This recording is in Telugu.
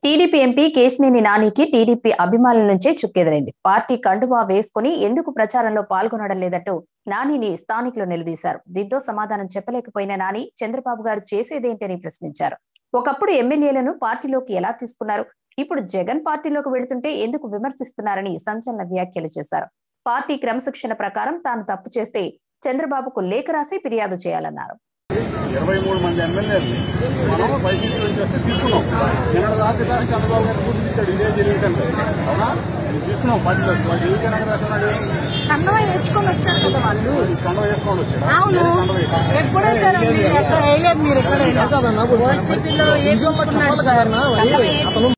టీడీపీ ఎంపీ కేశినేని నానికి టీడీపీ అభిమానుల నుంచే చుక్కెదిరైంది పార్టీ కండువా వేసుకుని ఎందుకు ప్రచారంలో పాల్గొనడం లేదంటూ నానిని స్థానికులు నిలదీశారు దీంతో సమాధానం చెప్పలేకపోయిన నాని చంద్రబాబు గారు చేసేదేంటని ప్రశ్నించారు ఒకప్పుడు ఎమ్మెల్యేలను పార్టీలోకి ఎలా తీసుకున్నారు ఇప్పుడు జగన్ పార్టీలోకి వెళుతుంటే ఎందుకు విమర్శిస్తున్నారని సంచలన వ్యాఖ్యలు చేశారు పార్టీ క్రమశిక్షణ ప్రకారం తాను తప్పు చేస్తే చంద్రబాబుకు లేఖ రాసి ఫిర్యాదు చేయాలన్నారు ఇరవై మూడు మంది ఎమ్మెల్యేలు మనం వైసీపీ నుంచి వస్తే తీసుకున్నాం నిన్న రాత్రి చంద్రబాబు గారు పూర్తించాడు ఇదే జరిగిందంటే అవునా ఇది తీసుకున్నాం పార్టీలో వాళ్ళు ఏ జనగర్ రాస్తున్నాడు కండవ వేసుకొని వచ్చారు కదా వాళ్ళు కండ వేసుకోండి వచ్చాడు అవును కండ వేసుకోండి ఎప్పుడో సార్ ఎక్కడ వేయలేదు మీరు ఎక్కడ వైసీపీలో ఏ